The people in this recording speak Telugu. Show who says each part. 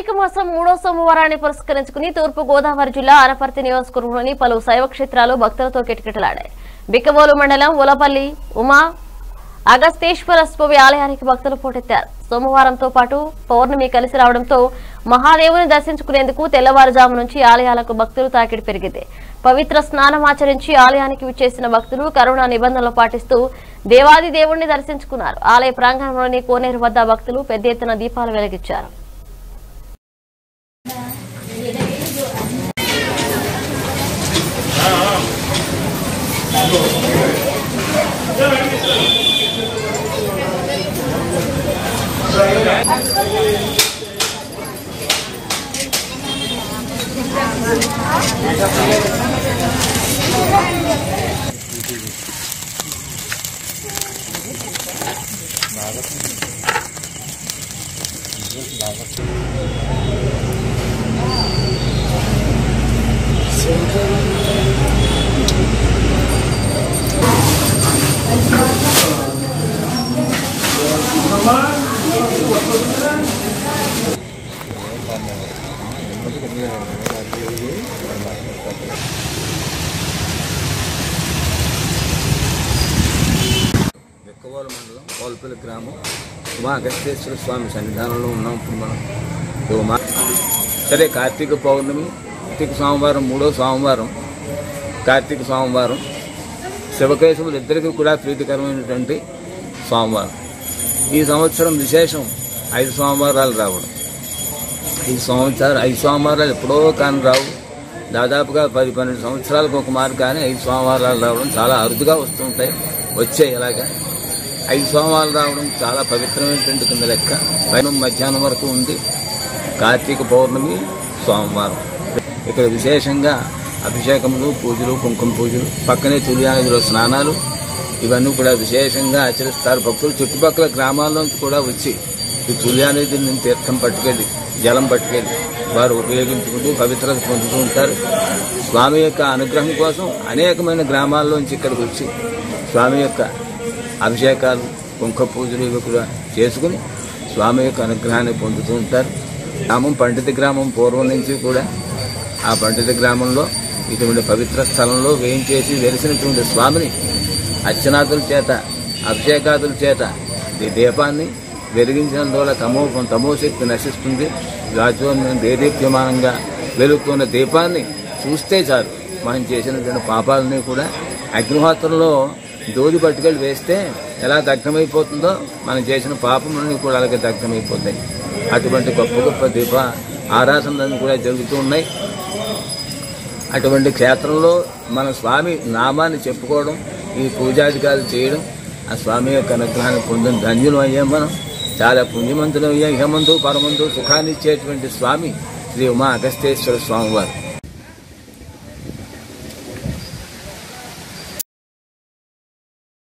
Speaker 1: కార్తీక మాసం మూడో సోమవారాన్ని పురస్కరించుకుని తూర్పు గోదావరి జిల్లా అనపర్తి నియోజకవర్గంలోని పలు శైవ క్షేత్రాలు భక్తులతో కిటకిటలాడాయి బిక్కబోలు మండలం ఉలపల్లి ఉమా అగస్తేశ్వర స్వామి ఆలయానికి భక్తులు పోటెత్తారు సోమవారంతో పాటు పౌర్ణమి కలిసి రావడంతో మహాదేవుని దర్శించుకునేందుకు తెల్లవారుజాము నుంచి ఆలయాలకు భక్తులు తాకిడి పెరిగింది పవిత్ర స్నానం ఆచరించి ఆలయానికి విచ్చేసిన భక్తులు కరోనా నిబంధనలు పాటిస్తూ దేవాది దేవుణ్ణి దర్శించుకున్నారు ఆలయ ప్రాంగణంలోని కోనేరు వద్ద భక్తులు పెద్ద ఎత్తున దీపాలు వెలిగించారు
Speaker 2: వెక్కవాల మండలం కోల్పల్లి గ్రామం ఉమా అగస్తేశ్వర స్వామి సన్నిధానంలో ఉన్నాం ఇప్పుడు మనం ఈ ఉమా సరే కార్తీక పౌర్ణమి కార్తీక సోమవారం మూడో సోమవారం కార్తీక సోమవారం శివకేశవులు ఇద్దరికీ కూడా ప్రీతికరమైనటువంటి సోమవారం ఈ సంవత్సరం విశేషం ఐదు సోమవారాలు రావడం ఈ సంవత్సరాలు ఐదు సోమవారాలు ఎప్పుడో కానీ రావు దాదాపుగా పది పన్నెండు సంవత్సరాలకు ఒక మారు కానీ ఐదు సోమవారాలు రావడం చాలా అరుదుగా వస్తుంటాయి వచ్చాయి ఇలాగా ఐదు సోమవారాలు రావడం చాలా పవిత్రమైనటువంటి కింద లెక్క పైన మధ్యాహ్నం వరకు ఉంది కార్తీక పౌర్ణమి సోమవారం ఇక్కడ విశేషంగా అభిషేకములు పూజలు కుంకుమ పూజలు పక్కనే తులియానదిలో స్నానాలు ఇవన్నీ కూడా విశేషంగా ఆచరిస్తారు భక్తులు చుట్టుపక్కల గ్రామాల్లోంచి కూడా వచ్చి ఈ తుల్యానది నుంచి తీర్థం పట్టుకెళ్ళి జలం పట్టుకెళ్ళి వారు ఉపయోగించుకుంటూ పవిత్రత పొందుతూ ఉంటారు స్వామి యొక్క అనుగ్రహం కోసం అనేకమైన గ్రామాల్లోంచి ఇక్కడికి వచ్చి స్వామి యొక్క అభిషేకాలు కుంకుమ పూజలు ఇవి కూడా చేసుకుని స్వామి యొక్క అనుగ్రహాన్ని పొందుతూ ఉంటారు గ్రామం పండిత గ్రామం పూర్వం నుంచి కూడా ఆ పండిత గ్రామంలో ఇటువంటి పవిత్ర స్థలంలో వేయించేసి వెలిసినటువంటి స్వామిని అర్చనాదుల చేత అభిషేకాదుల చేత ఈ దీపాన్ని వెలిగించినందువల్ల తమో తమో శక్తి నశిస్తుంది రాజ్యోన్యం దేదీప్యమానంగా వెలుగుతున్న దీపాన్ని చూస్తే చాలు మనం చేసినటువంటి పాపాలని కూడా అగ్నిహోత్రంలో దూది పట్టుకెళ్ళి వేస్తే ఎలా దగ్ధమైపోతుందో మనం చేసిన పాపములన్నీ కూడా అలాగే దగ్ధమైపోతాయి అటువంటి గొప్ప గొప్ప దీప ఆరాధనలు కూడా జరుగుతూ ఉన్నాయి అటువంటి క్షేత్రంలో మన స్వామి నామాన్ని చెప్పుకోవడం ఈ పూజాధికారులు చేయడం ఆ స్వామి యొక్క అనుగ్రహాన్ని పొందిన ధన్యులు అయ్యాం మనం చాలా పుణ్యమంతులు అయ్యాం ఇహమందు పరమందు సుఖాన్ని ఇచ్చేటువంటి స్వామి శ్రీ ఉమా అగస్తేశ్వర స్వామి వారు